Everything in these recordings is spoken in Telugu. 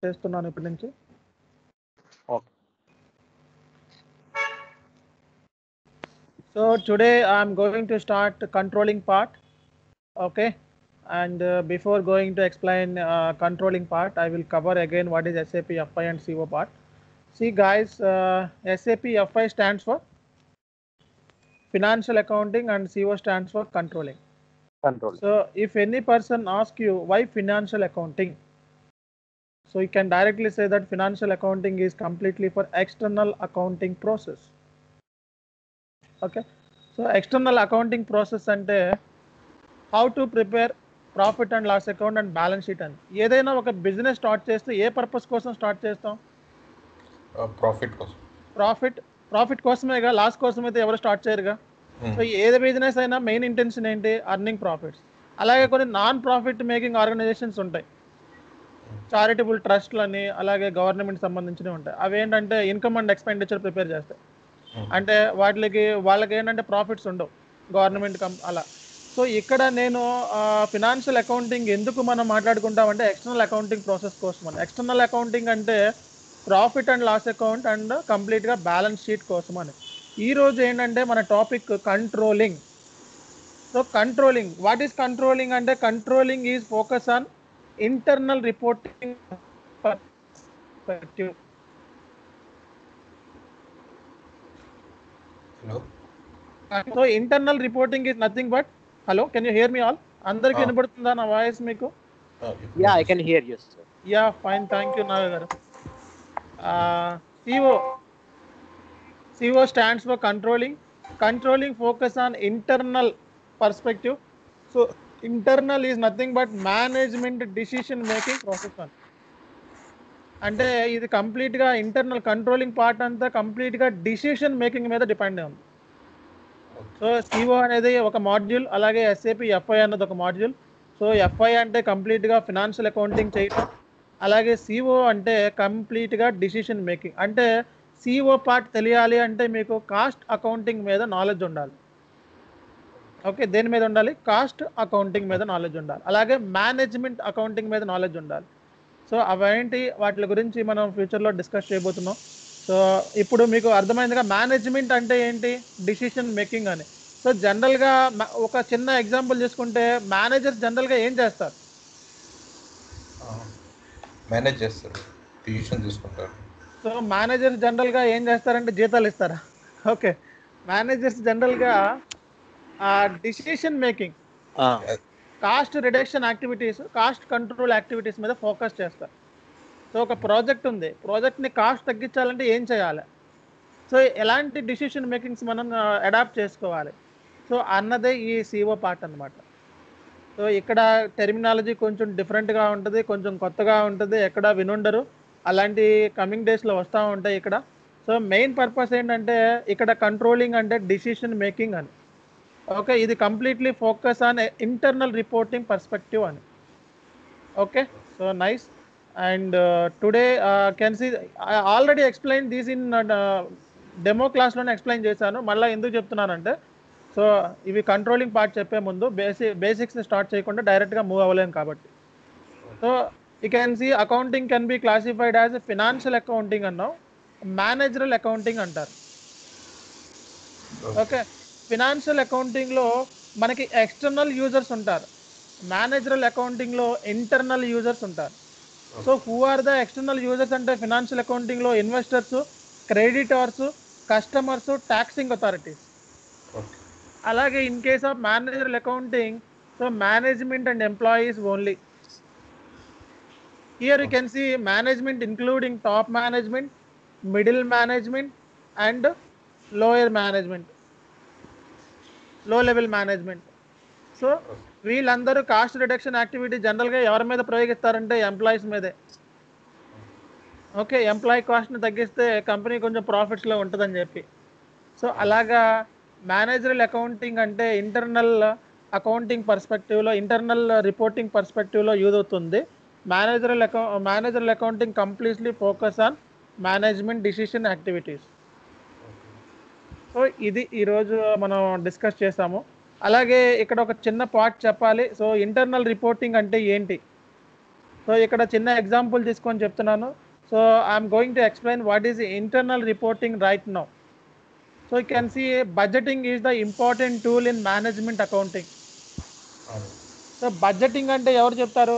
చేస్తున్నాను ఇప్పటి నుంచి Okay. So today I'm going to start controlling part. Okay. And uh, before going to explain uh, controlling part, I will cover again what is SAP FI and CO part. See guys, uh, SAP FI stands for Financial Accounting and CO stands for Controlling. Control So if any person asks you why financial accounting, so you can directly say that financial accounting is completely for external accounting process. Okay. So external accounting process అంటే how to prepare profit and loss account and balance sheet అని ఏదైనా ఒక బిజినెస్ స్టార్ట్ చేస్తే ఏ పర్పస్ కోసం స్టార్ట్ చేస్తాం ప్రాఫిట్ కోసం ప్రాఫిట్ ప్రాఫిట్ కోసమేగా లాస్ కోసం అయితే ఎవరు స్టార్ట్ చేయరుగా Hmm. సో ఏది బిజినెస్ అయినా మెయిన్ ఇంటెన్షన్ ఏంటి అర్నింగ్ ప్రాఫిట్స్ అలాగే కొన్ని నాన్ ప్రాఫిట్ మేకింగ్ ఆర్గనైజేషన్స్ ఉంటాయి చారిటబుల్ ట్రస్ట్లు అని అలాగే గవర్నమెంట్ సంబంధించినవి ఉంటాయి అవి ఏంటంటే ఇన్కమ్ అండ్ ఎక్స్పెండిచర్ ప్రిపేర్ చేస్తాయి Hmm. అంటే వాటికి వాళ్ళకి ఏంటంటే ప్రాఫిట్స్ ఉండవు గవర్నమెంట్ కం అలా సో ఇక్కడ నేను ఫినాన్షియల్ అకౌంటింగ్ ఎందుకు మనం మాట్లాడుకుంటామంటే ఎక్స్టర్నల్ అకౌంటింగ్ ప్రాసెస్ కోసం అని ఎక్స్టర్నల్ అకౌంటింగ్ అంటే profit and loss account and కంప్లీట్గా బ్యాలెన్స్ షీట్ కోసం అని ఈ రోజు ఏంటంటే మన topic controlling so controlling what is controlling అంటే controlling is focus on internal reporting perspective hello so internal reporting is nothing but hello can you hear me all అందరికి Ah. వినపడుతుందా నా వాయిస్ మీకు yeah I can hear you sir yeah fine thank you Naga garu CO CO stands for controlling controlling focus on internal perspective so internal is nothing but management decision making process అని అంటే ఇది కంప్లీట్గా ఇంటర్నల్ కంట్రోలింగ్ పార్ట్ అంతా కంప్లీట్గా డిసిషన్ మేకింగ్ మీద డిపెండ్ అయి ఉంది సో సిఓ అనేది ఒక మాడ్యూల్ అలాగే ఎస్ఏపి ఎఫ్ఐ అన్నది ఒక మాడ్యూల్ సో ఎఫ్ఐ అంటే కంప్లీట్గా ఫినాన్షియల్ అకౌంటింగ్ చేయటం అలాగే సిఓ అంటే కంప్లీట్గా డిసిషన్ మేకింగ్ అంటే సిఓ పార్ట్ తెలియాలి అంటే మీకు కాస్ట్ అకౌంటింగ్ మీద నాలెడ్జ్ ఉండాలి ఓకే దేని మీద ఉండాలి కాస్ట్ అకౌంటింగ్ మీద నాలెడ్జ్ ఉండాలి అలాగే మేనేజ్మెంట్ అకౌంటింగ్ మీద నాలెడ్జ్ ఉండాలి సో అవేంటి వాటి గురించి మనం ఫ్యూచర్లో డిస్కస్ చేయబోతున్నాం సో ఇప్పుడు మీకు అర్థమైందిగా మేనేజ్మెంట్ అంటే ఏంటి డిసిషన్ మేకింగ్ అని సో జనరల్గా ఒక చిన్న ఎగ్జాంపుల్ తీసుకుంటే మేనేజర్స్ జనరల్గా ఏం చేస్తారు మేనేజ్ చేస్తారు డిసిషన్ తీసుకుంటారు సో మేనేజర్స్ జనరల్గా ఏం చేస్తారంటే జీతాలు ఇస్తారా ఓకే మేనేజర్స్ జనరల్గా decision making cost reduction activities cost control activities మీద ఫోకస్ చేస్తారు సో ఒక ప్రాజెక్ట్ ఉంది ప్రాజెక్ట్ని కాస్ట్ తగ్గించాలంటే ఏం చేయాలి సో ఎలాంటి డిసిషన్ మేకింగ్స్ మనం అడాప్ట్ చేసుకోవాలి సో అన్నదే ఈ సిఓ పార్ట్ అన్నమాట సో ఇక్కడ టెర్మినాలజీ కొంచెం డిఫరెంట్గా ఉంటుంది కొంచెం కొత్తగా ఉంటుంది ఎక్కడ వినుండరు అలాంటి కమింగ్ డేస్లో వస్తూ ఉంటాయి ఇక్కడ సో మెయిన్ పర్పస్ ఏంటంటే ఇక్కడ కంట్రోలింగ్ అంటే డిసిషన్ మేకింగ్ అని ఓకే ఇది completely focus on internal reporting perspective అని okay so nice and today can see already explain these in demo క్లాస్లోనే ఎక్స్ప్లెయిన్ చేశాను మళ్ళీ ఎందుకు చెప్తున్నానంటే సో ఇవి కంట్రోలింగ్ పార్ట్ చెప్పే ముందు బేసిక్ బేసిక్స్ని స్టార్ట్ చేయకుండా డైరెక్ట్గా మూవ్ అవ్వలేము కాబట్టి so you can see accounting can be classified as financial accounting అన్నాం మేనేజరల్ అకౌంటింగ్ అంటారు ఓకే ఫినాన్షియల్ అకౌంటింగ్లో మనకి ఎక్స్టర్నల్ యూజర్స్ ఉంటారు మేనేజరల్ అకౌంటింగ్లో ఇంటర్నల్ యూజర్స్ ఉంటారు so who are the external users అంటే ఫినాన్షియల్ అకౌంటింగ్లో investors creditors customers taxing authorities okay అలాగే in case of managerial accounting so management and employees only here you can see management including top management middle management and lower management లో లెవెల్ మేనేజ్మెంట్ సో వీళ్ళందరూ కాస్ట్ రిడక్షన్ యాక్టివిటీ జనరల్గా ఎవరి మీద ప్రయోగిస్తారంటే ఎంప్లాయీస్ మీదే ఓకే ఎంప్లాయీ కాస్ట్ని తగ్గిస్తే కంపెనీ కొంచెం ప్రాఫిట్స్లో ఉంటుందని చెప్పి సో అలాగా మేనేజరల్ అకౌంటింగ్ అంటే ఇంటర్నల్ అకౌంటింగ్ పర్స్పెక్టివ్లో ఇంటర్నల్ రిపోర్టింగ్ పర్స్పెక్టివ్లో యూజ్ అవుతుంది మేనేజరల్ అకౌ managerial accounting completely focus on management decision activities so ఇది ఈరోజు మనం డిస్కస్ చేసాము అలాగే ఇక్కడ ఒక చిన్న పార్ట్ చెప్పాలి సో ఇంటర్నల్ రిపోర్టింగ్ అంటే ఏంటి సో ఇక్కడ చిన్న ఎగ్జాంపుల్ తీసుకొని చెప్తున్నాను so I'm going to explain what is internal reporting right now so you can see budgeting is the important tool in management accounting అవును సో బడ్జెటింగ్ అంటే ఎవరు చెప్తారు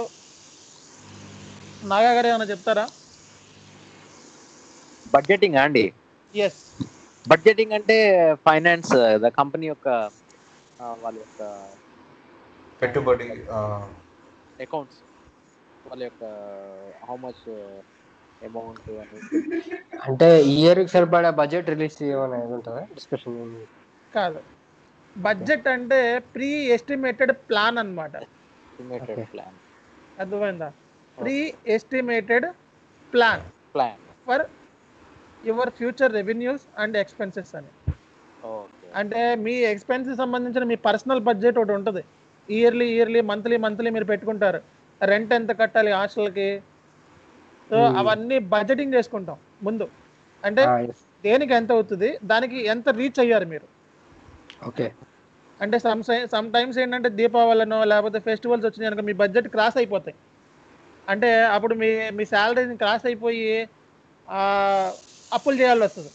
నాగా గారు ఏమైనా చెప్తారా బడ్జెటింగ్ అండి ఎస్ బడ్జెటింగ్ అంటే ఫైనాన్స్ ద కంపెనీ యొక్క ఆ, వాళ్ళ యొక్క పెట్టుబడి ఆ, అకౌంట్స్ వాళ్ళ యొక్క హౌ మచ్ అమౌంట్ అని అంటే ఇయర్ కి సరిపడా బడ్జెట్ రిలీజ్ చేయమనేది ఉంటుందా డిస్కషన్ కాదు బడ్జెట్ అంటే ప్రీ ఎస్టిమేటెడ్ ప్లాన్ అన్నమాట ఎస్టిమేటెడ్ Okay. ప్లాన్ అర్థమైందా pre estimated plan plan for your future revenues and expenses అని ఓకే అంటే మీ ఎక్స్పెన్సెస్ సంబంధించిన మీ పర్సనల్ బడ్జెట్ ఒకటి ఉంటుంది ఇయర్లీ ఇయర్లీ మంత్లీ మంత్లీ మీరు పెట్టుకుంటారు రెంట్ ఎంత కట్టాలి హాస్టల్కి సో Hmm. అవన్నీ బడ్జెటింగ్ చేసుకుంటాం ముందు అంటే దేనికి ఎంత అవుతుంది దానికి ఎంత రీచ్ అయ్యారు మీరు ఓకే అంటే సమ్ సమ్ టైమ్స్ ఏంటంటే దీపావళినో లేకపోతే ఫెస్టివల్స్ వచ్చినాయి కనుక మీ బడ్జెట్ క్రాస్ అయిపోతాయి అంటే అప్పుడు మీ మీ శాలరీని క్రాస్ అయిపోయి ఆ, అప్పులు చేయాల్సి వస్తుంది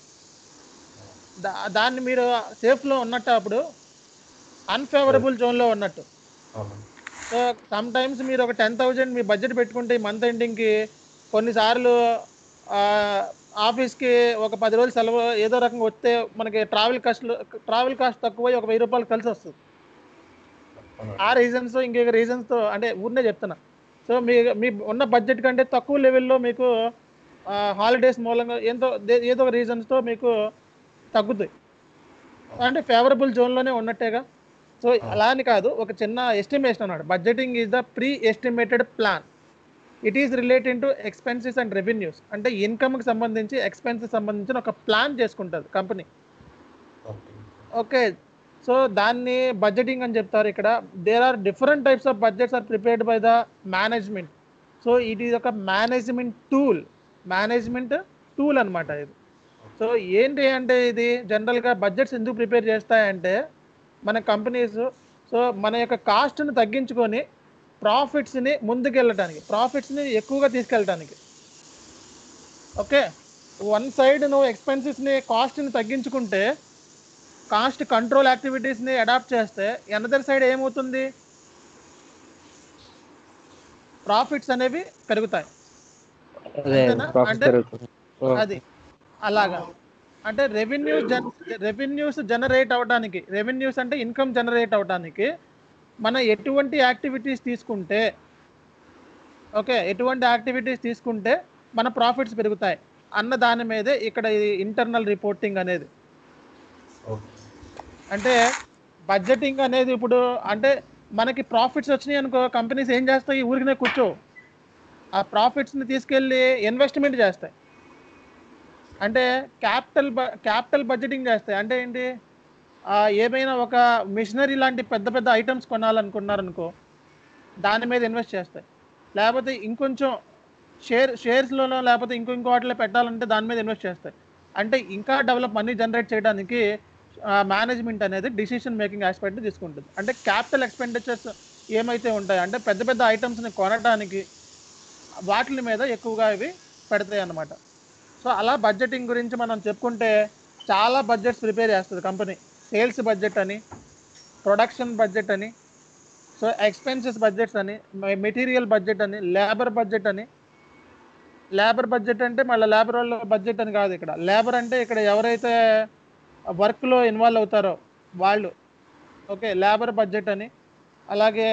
దా దాన్ని మీరు సేఫ్లో ఉన్నట్టు అప్పుడు అన్ఫేవరబుల్ జోన్లో ఉన్నట్టు అవును సో సమ్ టైమ్స్ మీరు ఒక టెన్ థౌజండ్ మీ బడ్జెట్ పెట్టుకుంటే ఈ మంత్ ఎండింగ్కి కొన్నిసార్లు ఆ, ఆఫీస్కి ఒక పది రోజులు సెలవు ఏదో రకంగా వస్తే మనకి ట్రావెల్ కాస్ట్లు ట్రావెల్ కాస్ట్ తక్కువై ఒక వెయ్యి రూపాయలు కలిసి వస్తుంది అవును ఆ రీజన్స్ ఇంకొక రీజన్స్తో అంటే ఊరినే చెప్తున్నా సో మీ మీ ఉన్న బడ్జెట్ కంటే తక్కువ లెవెల్లో మీకు హాలిడేస్ మూలంగా ఎంతో దే- ఏదో ఒక రీజన్స్తో మీకు తగ్గుతాయి అంటే ఫేవరబుల్ జోన్లోనే ఉన్నట్టేగా సో అలా అని కాదు ఒక చిన్న ఎస్టిమేషన్ అన్నాడు budgeting is the pre estimated plan it is related to expenses and revenues అంటే ఇన్కమ్కి సంబంధించి ఎక్స్పెన్సెస్ సంబంధించిన ఒక ప్లాన్ చేసుకుంటుంది కంపెనీ ఓకే ఓకే సో దాన్ని బడ్జెటింగ్ అని చెప్తారు ఇక్కడ there are different types of budgets are prepared by the management so ఇది ఒక మేనేజ్మెంట్ టూల్ మేనేజ్మెంట్ టూల్ అన్నమాట ఇది సో ఏంటి అంటే ఇది జనరల్గా బడ్జెట్స్ ఎందుకు ప్రిపేర్ చేస్తాయంటే మన కంపెనీస్ సో మన యొక్క కాస్ట్ని తగ్గించుకొని ప్రాఫిట్స్ని ముందుకెళ్ళటానికి ప్రాఫిట్స్ని ఎక్కువగా తీసుకెళ్ళటానికి ఓకే వన్ సైడ్ నువ్వు ఎక్స్పెన్సెస్ని కాస్ట్ని తగ్గించుకుంటే కాస్ట్ కంట్రోల్ యాక్టివిటీస్ని అడాప్ట్ చేస్తే ఎనదర్ సైడ్ ఏమవుతుంది ప్రాఫిట్స్ అనేవి పెరుగుతాయి అదే అంతేనా? ప్రాఫిట్ అంటే- పెరుగుతుంది ఆ, అది అలాగా అంటే రెవెన్యూస్ జన్ రెవెన్యూస్ జనరేట్ అవడానికి రెవెన్యూస్ అంటే ఇన్కమ్ జనరేట్ అవడానికి మన ఎటువంటి యాక్టివిటీస్ తీసుకుంటే ఓకే ఎటువంటి యాక్టివిటీస్ తీసుకుంటే మన ప్రాఫిట్స్ పెరుగుతాయి అన్న దాని మీదే ఇక్కడ ఇంటర్నల్ రిపోర్టింగ్ అనేది ఓకే అంటే బడ్జెటింగ్ అనేది ఇప్పుడు అంటే మనకి ప్రాఫిట్స్ వచ్చినాయి అనుకో కంపెనీస్ ఏం చేస్తాయి ఊరికనే కూర్చో ఆ ప్రాఫిట్స్ని తీసుకెళ్ళి ఇన్వెస్ట్మెంట్ చేస్తాయి అంటే క్యాపిటల్ క్యాపిటల్ బడ్జెటింగ్ చేస్తాయి అంటే ఏంటి ఆ, ఏమైనా ఒక మిషనరీ లాంటి పెద్ద పెద్ద ఐటమ్స్ కొనాలనుకున్నారనుకో దాని మీద ఇన్వెస్ట్ చేస్తాయి లేకపోతే ఇంకొంచెం షేర్ షేర్స్లోనో లేకపోతే ఇంకో ఇంకో వాటిలో పెట్టాలంటే దాని మీద ఇన్వెస్ట్ చేస్తాయి అంటే ఇంకా డెవలప్ మనీ జనరేట్ చేయడానికి మేనేజ్మెంట్ అనేది డిసిషన్ మేకింగ్ ఆస్పెక్ట్ తీసుకుంటుంది అంటే క్యాపిటల్ ఎక్స్పెండిచర్స్ ఏమైతే ఉంటాయో అంటే పెద్ద పెద్ద ఐటమ్స్ని కొనడానికి వాటి మీద ఎక్కువగా ఇవి పెడతాయి అన్నమాట సో అలా బడ్జెటింగ్ గురించి మనం చెప్పుకుంటే చాలా బడ్జెట్స్ ప్రిపేర్ చేస్తుంది కంపెనీ సేల్స్ బడ్జెట్ అని ప్రొడక్షన్ బడ్జెట్ అని సో ఎక్స్పెన్సెస్ బడ్జెట్స్ అని మెటీరియల్ బడ్జెట్ అని లేబర్ బడ్జెట్ అని లేబర్ బడ్జెట్ అంటే మళ్ళీ లేబర్ వాళ్ళ బడ్జెట్ అని కాదు ఇక్కడ లేబర్ అంటే ఇక్కడ ఎవరైతే వర్క్లో ఇన్వాల్వ్ అవుతారో వాళ్ళు ఓకే లేబర్ బడ్జెట్ అని అలాగే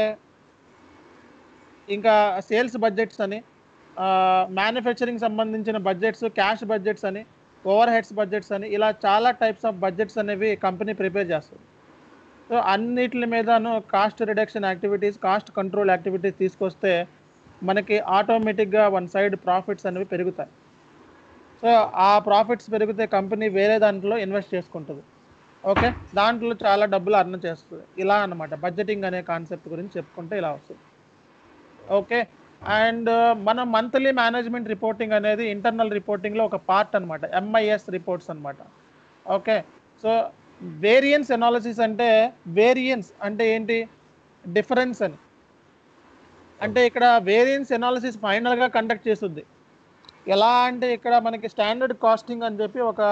ఇంకా సేల్స్ బడ్జెట్స్ అని మ్యానుఫ్యాక్చరింగ్ సంబంధించిన బడ్జెట్స్ క్యాష్ బడ్జెట్స్ అని ఓవర్ హెడ్స్ బడ్జెట్స్ అని ఇలా చాలా టైప్స్ ఆఫ్ బడ్జెట్స్ అనేవి కంపెనీ ప్రిపేర్ చేస్తుంది సో అన్నిటి మీదను cost reduction activities cost control activities తీసుకొస్తే మనకి ఆటోమేటిక్గా వన్ సైడ్ ప్రాఫిట్స్ అనేవి పెరుగుతాయి సో ఆ ప్రాఫిట్స్ పెరిగితే కంపెనీ వేరే దాంట్లో ఇన్వెస్ట్ చేసుకుంటుంది ఓకే దాంట్లో చాలా డబ్బులు అర్న్ చేస్తుంది ఇలా అన్నమాట బడ్జెటింగ్ అనే కాన్సెప్ట్ గురించి చెప్పుకుంటే ఇలా వస్తుంది ఓకే అండ్ మన మంత్లీ మేనేజ్మెంట్ రిపోర్టింగ్ అనేది ఇంటర్నల్ రిపోర్టింగ్లో ఒక పార్ట్ అనమాట ఎంఐఎస్ రిపోర్ట్స్ అనమాట ఓకే సో వేరియన్స్ ఎనాలిసిస్ అంటే వేరియన్స్ అంటే ఏంటి డిఫరెన్స్ అని అంటే ఇక్కడ వేరియన్స్ ఎనాలిసిస్ ఫైనల్ గా కండక్ట్ చేస్తుంది ఎలా అంటే ఇక్కడ మనకి స్టాండర్డ్ కాస్టింగ్ అని చెప్పి ఒక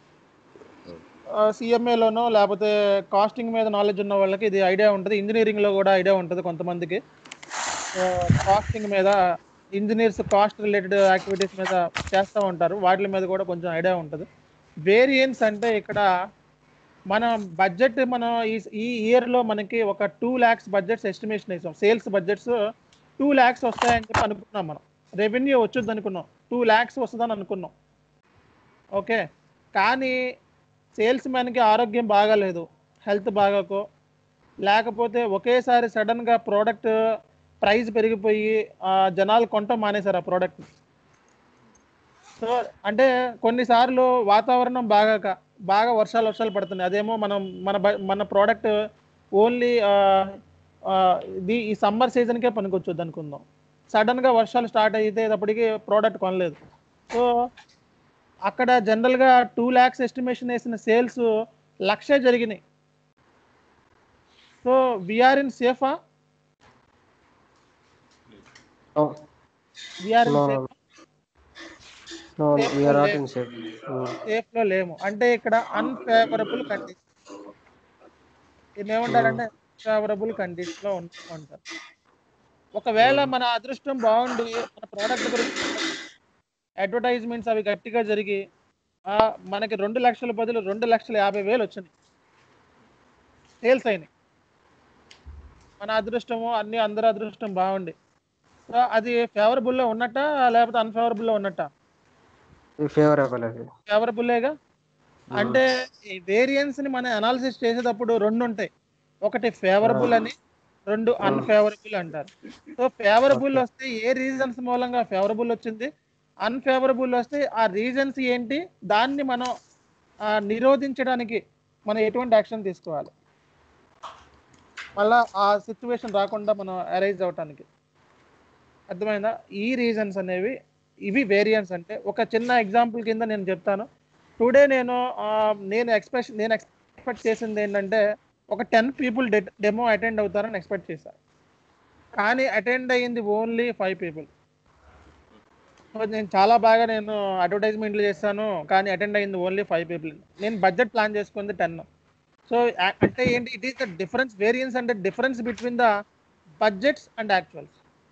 సిఎంఏలోనో లేకపోతే కాస్టింగ్ మీద నాలెడ్జ్ ఉన్న వాళ్ళకి ఇది ఐడియా ఉంటుంది ఇంజనీరింగ్లో కూడా ఐడియా ఉంటుంది కొంతమందికి కాస్టింగ్ మీద ఇంజనీర్స్ కాస్ట్ రిలేటెడ్ యాక్టివిటీస్ మీద చేస్తూ ఉంటారు వాటి మీద కూడా కొంచెం ఐడియా ఉంటుంది వేరియన్స్ అంటే ఇక్కడ మన బడ్జెట్ మనం ఈ ఈ ఇయర్లో మనకి ఒక టూ ల్యాక్స్ బడ్జెట్స్ ఎస్టిమేషన్ వేసాం సేల్స్ బడ్జెట్స్ టూ ల్యాక్స్ వస్తాయని చెప్పి అనుకున్నాం మనం రెవెన్యూ వచ్చుద్ది అనుకున్నాం టూ ల్యాక్స్ వస్తుందని అనుకున్నాం ఓకే కానీ సేల్స్ మ్యాన్కి ఆరోగ్యం బాగాలేదు హెల్త్ బాగాకో లేకపోతే ఒకేసారి సడన్గా ప్రోడక్ట్ ప్రైస్ పెరిగిపోయి ఆ, జనాలు కొనటం మానేశారు ఆ ప్రోడక్ట్ సో అంటే కొన్నిసార్లు వాతావరణం బాగాక బాగా వర్షాలు వర్షాలు పడుతున్నాయి అదేమో మనం మన బ- మన ప్రోడక్ట్ ఓన్లీ ఇది ఈ సమ్మర్ సీజన్కే పనికొచ్చుద్ది అనుకుందాం సడన్గా వర్షాలు స్టార్ట్ అయ్యేటప్పటికి ప్రోడక్ట్ కొనలేదు సో అక్కడ జనరల్గా టూ ల్యాక్స్ ఎస్టిమేషన్ వేసిన సేల్స్ లక్షే జరిగినాయి సో విఆర్ ఇన్ సేఫా No, we are in no, safe no, no, we are not in safe. Mm. Safe లో లేము అంటే ఇక్కడ అన్ఫేవరబుల్ కండిషన్ దీన్ని ఏమంటారంటే అన్ఫేవరబుల్ కండిషన్ లో ఉంటూ ఉంటారు ఒకవేళ మన అదృష్టం బాగుండి మన ప్రోడక్ట్ గురించి అడ్వర్టైజ్మెంట్స్ అవి గట్టిగా జరిగి ఆ, మనకి రెండు లక్షల బదులు రెండు లక్షల యాభై వేలు వచ్చినాయి సేల్స్ అయినాయి మన అదృష్టము అన్ని అందరి అదృష్టం బాగుండి సో అది ఫేవరబుల్లో ఉన్నట్ట లేకపోతే అన్ఫేవరబుల్లో ఉన్నట్ట We favorable అది ఫేవరబుల్లేగా అంటే ఈ వేరియన్స్ ని మనం అనాలిసిస్ చేసేటప్పుడు రెండు ఉంటాయి ఒకటి ఫేవరబుల్ అని రెండు అన్ఫేవరబుల్ అంటారు సో ఫేవరబుల్ వస్తే ఏ రీజన్స్ మూలంగా ఫేవరబుల్ వచ్చింది అన్ఫేవరబుల్ వస్తే ఆ రీజన్స్ ఏంటి దాన్ని మనం ఆ, నిరోధించడానికి మనం ఎటువంటి యాక్షన్ తీసుకోవాలి మళ్ళా ఆ సిచ్యువేషన్ రాకుండా మనం అరైజ్ అవటానికి అర్థమైందా ఈ రీజన్స్ అనేవి ఇవి వేరియన్స్ అంటే ఒక చిన్న ఎగ్జాంపుల్ కింద నేను చెప్తాను టుడే నేను ఆ, నేను ఎక్స్పెక్ట్ నేను ఎక్స్పెక్ట్ చేసింది ఏంటంటే ఒక టెన్ పీపుల్ డెమో అటెండ్ అవుతారని ఎక్స్పెక్ట్ చేశాను కానీ అటెండ్ అయ్యింది ఓన్లీ ఫైవ్ పీపుల్ సో నేను చాలా బాగా నేను అడ్వర్టైజ్మెంట్లు చేస్తాను కానీ అటెండ్ అయ్యింది ఓన్లీ ఫైవ్ పీపుల్ నేను బడ్జెట్ ప్లాన్ చేసుకుంది టెన్ సో అంటే ఏంటి it is the difference variance అంటే difference between the budgets and actuals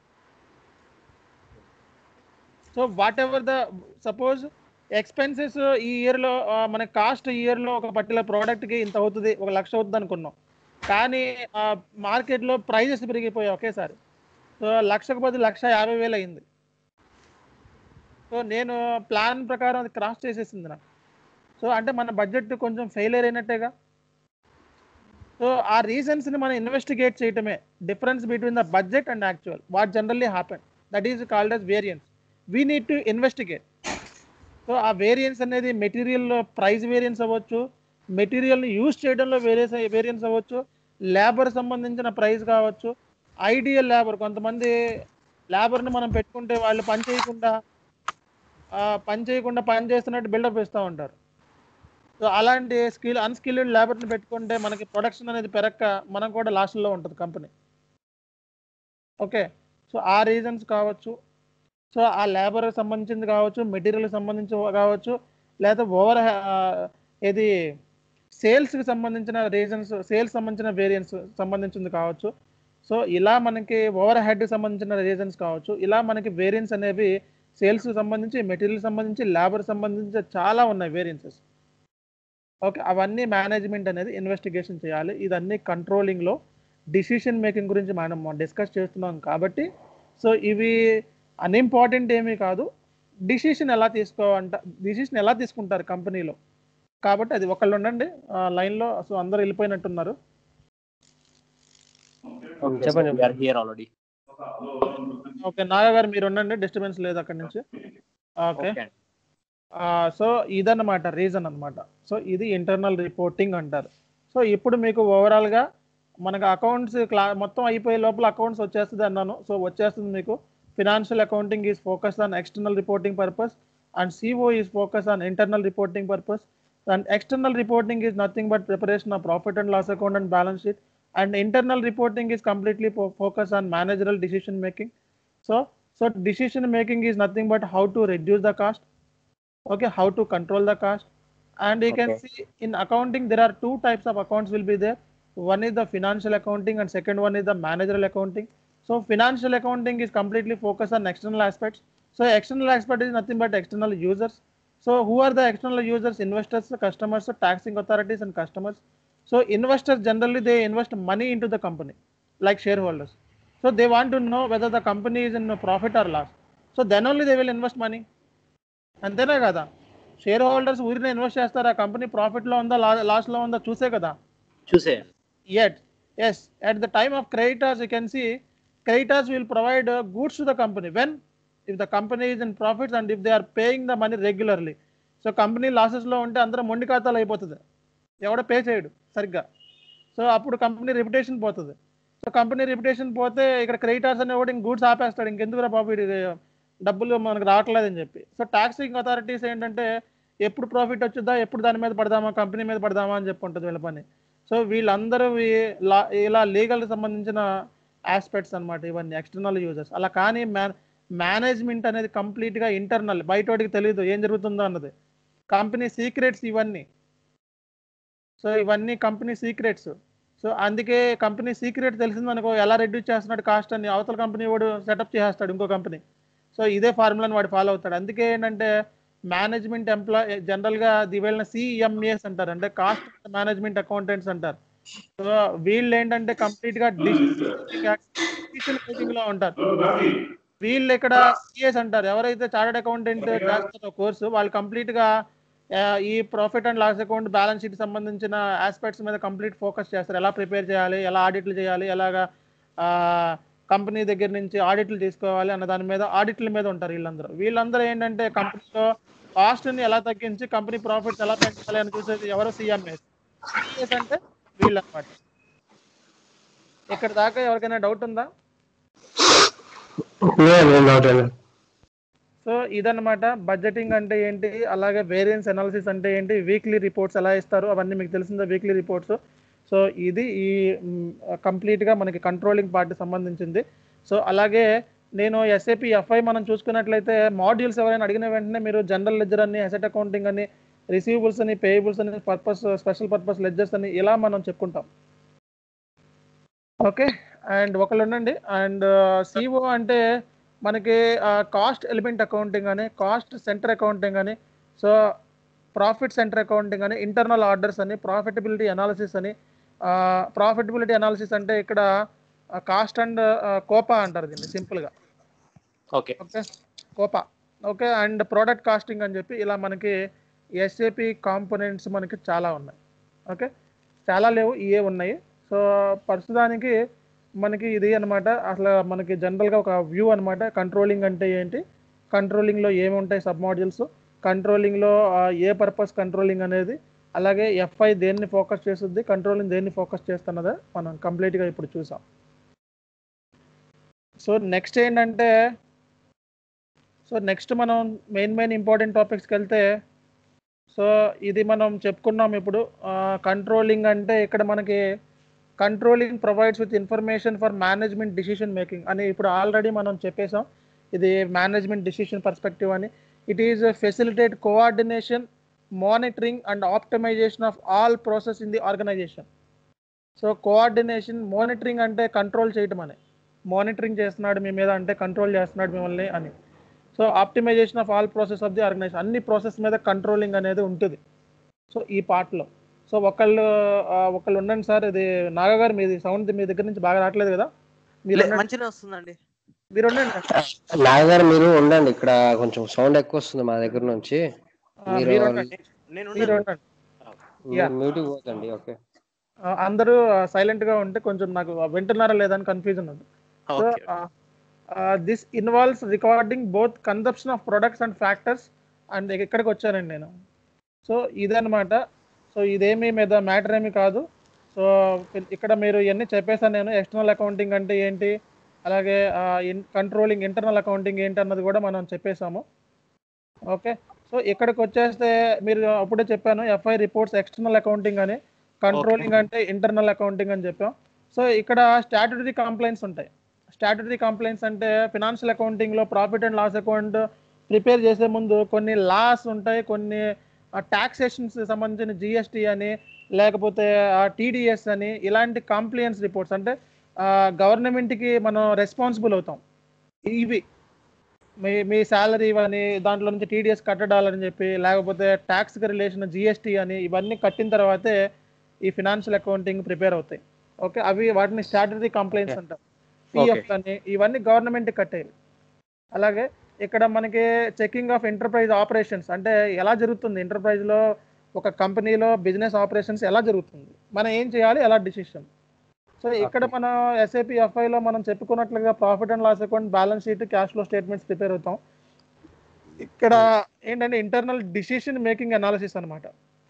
so whatever the suppose expenses ఈ ఇయర్లో మన కాస్ట్ ఈ ఇయర్లో ఒక పర్టికులర్ ప్రోడక్ట్కి ఇంత అవుతుంది ఒక లక్ష అవుతుంది అనుకున్నాం కానీ మార్కెట్లో ప్రైజెస్ పెరిగిపోయాయి ఒకేసారి సో లక్షకు బదులు లక్ష యాభై వేలు అయింది సో నేను ప్లాన్ ప్రకారం అది క్రాస్ చేసేసింది నాకు సో అంటే మన బడ్జెట్ కొంచెం ఫెయిలియర్ అయినట్టేగా సో ఆ రీజన్స్ని మనం ఇన్వెస్టిగేట్ చేయటమే difference between the budget and actual what generally happen that is called as variance we need to investigate so ఆ వేరియన్స్ అనేది మెటీరియల్ ప్రైస్ వేరియన్స్ అవ్వచ్చు మెటీరియల్ని యూజ్ చేయడంలో వేరియన్స్ వేరియన్స్ అవ్వచ్చు లేబర్ సంబంధించిన ప్రైస్ కావచ్చు ఐడియల్ లేబర్ కొంతమంది లేబర్ని మనం పెట్టుకుంటే వాళ్ళు పని చేయకుండా ఆ, పని చేయకుండా పని చేస్తున్నట్టు బిల్డప్ ఇస్తూ ఉంటారు సో అలాంటి స్కిల్ అన్స్కిల్డ్ లేబర్ని పెట్టుకుంటే మనకి ప్రొడక్షన్ అనేది పెరక్క మనం కూడా లాస్ట్లో ఉంటుంది కంపెనీ ఓకే సో ఆ రీజన్స్ కావచ్చు సో ఆ లేబర్ సంబంధించింది కావచ్చు మెటీరియల్ సంబంధించి కావచ్చు లేదా ఓవర్ ఇది సేల్స్కి సంబంధించిన రీజన్స్ సేల్స్ సంబంధించిన వేరియన్స్ సంబంధించింది కావచ్చు సో ఇలా మనకి ఓవర్ హెడ్కి సంబంధించిన రీజన్స్ కావచ్చు ఇలా మనకి వేరియన్స్ అనేవి సేల్స్కి సంబంధించి మెటీరియల్ సంబంధించి లేబర్ సంబంధించి చాలా ఉన్నాయి వేరియన్సెస్ ఓకే అవన్నీ మేనేజ్మెంట్ అనేది ఇన్వెస్టిగేషన్ చేయాలి ఇదన్నీ కంట్రోలింగ్లో డిసిషన్ మేకింగ్ గురించి మనం డిస్కస్ చేస్తున్నాం కాబట్టి సో ఇవి అన్ఇంపార్టెంట్ ఏమీ కాదు డిసిషన్ ఎలా తీసుకోవంట డిసిషన్ ఎలా తీసుకుంటారు కంపెనీలో కాబట్టి అది ఒకళ్ళు ఉండండి లైన్లో సో అందరూ వెళ్ళిపోయినట్టున్నారు చెప్పండి We are here already. Okay Naga garu మీరు ఉండండి డిస్టర్బెన్స్ లేదు అక్కడి నుంచి ఓకే Okay. సో ఇదన్నమాట రీజన్ అన్నమాట సో ఇది ఇంటర్నల్ రిపోర్టింగ్ అంటారు సో ఇప్పుడు మీకు ఓవరాల్గా మనకు అకౌంట్స్ క్లా మొత్తం అయిపోయే లోపల అకౌంట్స్ వచ్చేస్తుంది అన్నాను సో వచ్చేస్తుంది మీకు financial accounting is focus on external reporting purpose and CO is focus on internal reporting purpose and external reporting is nothing but preparation of profit and loss account and balance sheet and internal reporting is completely fo- focused on managerial decision making so so decision making is nothing but how to reduce the cost okay how to control the cost and you can Okay. see in accounting there are two types of accounts will be there one is the financial accounting and second one is the managerial accounting so financial accounting is completely focused on external aspects so external aspect is nothing but external users so who are the external users investors customers taxing authorities and customers so investors generally they invest money into the company like shareholders so they want to know whether the company is in a profit or loss so then only they will invest money అంతేనే కదా షేర్ హోల్డర్స్ ఊరినే ఇన్వెస్ట్ చేస్తారు ఆ కంపెనీ ప్రాఫిట్లో ఉందా లాస్లో ఉందా చూసే కదా చూసే yet yes at the time of creditors you can see creditors will provide uh, goods to the company when if the company is in profits and if they are paying the money regularly so company లాసెస్లో ఉంటే అందరూ మొండి ఖాతాలు అయిపోతుంది ఎవడ పే చేయడు సరిగ్గా సో అప్పుడు కంపెనీ రెప్యుటేషన్ పోతుంది సో కంపెనీ రెప్యుటేషన్ పోతే ఇక్కడ క్రెడిటర్స్ అనేవాడు ఇంక గూడ్స్ ఆపేస్తాడు ఇంకెందుకురా బాబు ఇది డబ్బులు మనకు రావట్లేదని చెప్పి సో ట్యాక్సింగ్ అథారిటీస్ ఏంటంటే ఎప్పుడు ప్రాఫిట్ వచ్చిందా ఎప్పుడు దాని మీద పడదామా కంపెనీ మీద పడదామా అని చెప్పి ఉంటుంది వీళ్ళ పని సో వీళ్ళందరూ ఈ- లా- ఇలా లీగల్ సంబంధించిన ఆస్పెక్ట్స్ అన్నమాట ఇవన్నీ ఎక్స్టర్నల్ యూజర్స్ అలా కానీ మ్యాన్ మేనేజ్మెంట్ అనేది కంప్లీట్గా ఇంటర్నల్ బయటోడికి తెలియదు ఏం జరుగుతుందో అన్నది కంపెనీ సీక్రెట్స్ ఇవన్నీ సో ఇవన్నీ కంపెనీ సీక్రెట్స్ సో అందుకే కంపెనీ సీక్రెట్ తెలిసింది మనకు ఎలా రెడ్యూస్ చేస్తున్నాడు కాస్ట్ అని అవతల కంపెనీ వాడు సెటప్ చేసేస్తాడు ఇంకో కంపెనీ సో ఇదే ఫార్ములాని వాడు ఫాలో అవుతాడు అందుకే ఏంటంటే మేనేజ్మెంట్ ఎంప్లాయ్ జనరల్గా ది వీళ్ళని సిఎంఏస్ అంటారు అంటే కాస్ట్ మేనేజ్మెంట్ అకౌంటెంట్స్ అంటారు సో వీళ్ళు ఏంటంటే కంప్లీట్ గా డిసిషన్ మేకింగ్ లో ఉంటారు వీళ్ళు ఇక్కడ సిఎస్ అంటారు ఎవరైతే చార్టెడ్ అకౌంటెంట్ చేస్తారో కోర్సు వాళ్ళు కంప్లీట్ గా ఆ, ఈ profit and loss account balance sheet సంబంధించిన ఆస్పెక్ట్స్ మీద కంప్లీట్ ఫోకస్ చేస్తారు ఎలా ప్రిపేర్ చేయాలి ఎలా ఆడిట్లు చేయాలి ఎలాగా కంపెనీ దగ్గర నుంచి ఆడిట్లు తీసుకోవాలి అన్న దాని మీద ఆడిట్ల మీద ఉంటారు వీళ్ళందరూ వీళ్ళందరూ ఏంటంటే కంపెనీలో కాస్ట్ని ఎలా తగ్గించి కంపెనీ ప్రాఫిట్స్ ఎలా పెంచాలి అని చూసేది ఎవరు సిఎంఎస్ సిఎస్ అంటే వీళ్ళు అనమాట ఇక్కడ దాకా ఎవరికైనా డౌట్ ఉందా డౌట్ అండి సో ఇదన్నమాట బడ్జెటింగ్ అంటే ఏంటి అలాగే వేరియన్స్ అనాలిసిస్ అంటే ఏంటి వీక్లీ రిపోర్ట్స్ ఎలా ఇస్తారు అవన్నీ మీకు తెలిసిందే వీక్లీ రిపోర్ట్స్ సో ఇది ఈ కంప్లీట్గా మనకి కంట్రోలింగ్ పార్ట్ సంబంధించింది సో అలాగే నేను ఎస్ఏపి ఎఫ్ఐ మనం చూసుకున్నట్లయితే మాడ్యూల్స్ ఎవరైనా అడిగిన వెంటనే మీరు జనరల్ లెజర్ అని అసెట్ అకౌంటింగ్ అని రిసీవబుల్స్ అని పేయబుల్స్ అని పర్పస్ స్పెషల్ పర్పస్ లెజర్స్ అని ఇలా మనం చెప్పుకుంటాం ఓకే అండ్ ఒకళ్ళు ఉండండి అండ్ సిఓ అంటే మనకి కాస్ట్ ఎలిమెంట్ అకౌంటింగ్ అని కాస్ట్ సెంటర్ అకౌంటింగ్ అని సో ప్రాఫిట్ సెంటర్ అకౌంటింగ్ అని ఇంటర్నల్ ఆర్డర్స్ అని ప్రాఫిటబిలిటీ అనాలిసిస్ అని ప్రాఫిటబిలిటీ అనాలిసిస్ అంటే ఇక్కడ కాస్ట్ అండ్ కోపా అంటారు దీన్ని సింపుల్గా okay okay COPA okay and product costing అని చెప్పి ఇలా మనకి ఎస్ఏపి కాంపోనెంట్స్ మనకి చాలా ఉన్నాయి ఓకే చాలా లేవు ఇవే ఉన్నాయి సో ప్రస్తుతానికి మనకి ఇది అన్నమాట అసలు మనకి జనరల్గా ఒక వ్యూ అన్నమాట కంట్రోలింగ్ అంటే ఏంటి కంట్రోలింగ్లో ఏమి ఉంటాయి సబ్ మాడ్యూల్స్ కంట్రోలింగ్లో ఏ పర్పస్ కంట్రోలింగ్ అనేది అలాగే ఎఫ్ఐ దేన్ని ఫోకస్ చేస్తుంది కంట్రోలింగ్ దేన్ని ఫోకస్ చేస్తున్నదో మనం కంప్లీట్గా ఇప్పుడు చూసాం సో నెక్స్ట్ ఏంటంటే సో నెక్స్ట్ మనం మెయిన్ మెయిన్ ఇంపార్టెంట్ టాపిక్స్కి వెళ్తే సో ఇది మనం చెప్పుకున్నాం ఇప్పుడు కంట్రోలింగ్ అంటే ఇక్కడ మనకి controlling provides with information for management decision making అని ఇప్పుడు ఆల్రెడీ మనం చెప్పేసాం ఇది మేనేజ్మెంట్ డిసిషన్ పర్స్పెక్టివ్ అని it is facilitate coordination monitoring and optimization of all process in the organization so coordination monitoring అంటే కంట్రోల్ చేయటం అని మానిటరింగ్ చేస్తున్నాడు మీ మీద అంటే కంట్రోల్ చేస్తున్నాడు మిమ్మల్ని అని so optimization of all process of the organization అన్ని ప్రాసెస్ మీద కంట్రోలింగ్ అనేది ఉంటుంది సో ఈ పార్ట్లో సో ఒకళ్ళు ఆ, ఒకళ్ళు ఉండండి సార్ ఇది నాగగారు మీది సౌండ్ మీ దగ్గర నుంచి బాగా రావట్లేదు కదా మీరు ఉండండి. మంచిగా వస్తుందండి మీరు ఉండండి నాగగారు మీరు ఉండండి ఇక్కడ కొంచెం సౌండ్ ఎక్కువ వస్తుంది మా దగ్గర నుంచి ఆ, మీరు- మీరు ఉండండి నేను మీరు ఉన్నాను. ఉండండి Yeah. మ్యూటింగ్ పోతండి ఓకే ఆ, అందరూ సైలెంట్ గా ఉంటే కొంచెం నాకు వింటున్నారా లేదా అని కన్ఫ్యూజన్ ఉంది so okay this involves recording both consumption of products and factors and ఇక్కడికి వచ్చానండి నేను సో ఇదన్నమాట సో ఇదేమీ మీద మ్యాటర్ ఏమీ కాదు సో ఇక్కడ మీరు ఇవన్నీ చెప్పేసాను నేను ఎక్స్టర్నల్ అకౌంటింగ్ అంటే ఏంటి అలాగే కంట్రోలింగ్ ఇంటర్నల్ అకౌంటింగ్ ఏంటి అన్నది కూడా మనం చెప్పేసాము ఓకే సో ఇక్కడికి వచ్చేస్తే మీరు అప్పుడే చెప్పాను ఎఫ్ఐ రిపోర్ట్స్ ఎక్స్టర్నల్ అకౌంటింగ్ అని కంట్రోలింగ్ అంటే ఇంటర్నల్ అకౌంటింగ్ అని చెప్పాం సో ఇక్కడ స్టాట్యుటరీ కంప్లైంట్స్ ఉంటాయి స్టాట్యుటరీ కంప్లైంట్స్ అంటే ఫినాన్షియల్ అకౌంటింగ్లో profit and loss account prepare చేసే ముందు కొన్ని లాస్ ఉంటాయి కొన్ని టాక్సేషన్స్ సంబంధించిన జిఎస్టీ అని లేకపోతే టీడీఎస్ అని ఇలాంటి కంప్లైంట్స్ రిపోర్ట్స్ అంటే గవర్నమెంట్కి మనం రెస్పాన్సిబుల్ అవుతాం ఇవి మీ మీ శాలరీ అని దాంట్లో నుంచి టీడీఎస్ కట్టడాలని చెప్పి లేకపోతే ట్యాక్స్కి రిలేషన్ జిఎస్టీ అని ఇవన్నీ కట్టిన తర్వాతే ఈ ఫినాన్షియల్ అకౌంటింగ్ ప్రిపేర్ అవుతాయి ఓకే అవి వాటిని స్టాటరీ కంప్లైంట్స్ అంటారు పిఎఫ్ అని ఇవన్నీ గవర్నమెంట్ కట్టేవి అలాగే ఇక్కడ మనకి చెకింగ్ ఆఫ్ ఎంటర్ప్రైజ్ ఆపరేషన్స్ అంటే ఎలా జరుగుతుంది ఎంటర్ప్రైజ్లో ఒక కంపెనీలో బిజినెస్ ఆపరేషన్స్ ఎలా జరుగుతుంది మనం ఏం చేయాలి ఎలా డిసిషన్ సో ఇక్కడ Okay. మన ఎస్ఏపి ఎఫ్ఐలో మనం చెప్పుకున్నట్లుగా profit and loss account balance sheet cash flow statements prepare అవుతాం ఇక్కడ ఏంటంటే ఇంటర్నల్ డిసిషన్ మేకింగ్ అనాలిసిస్ అన్నమాట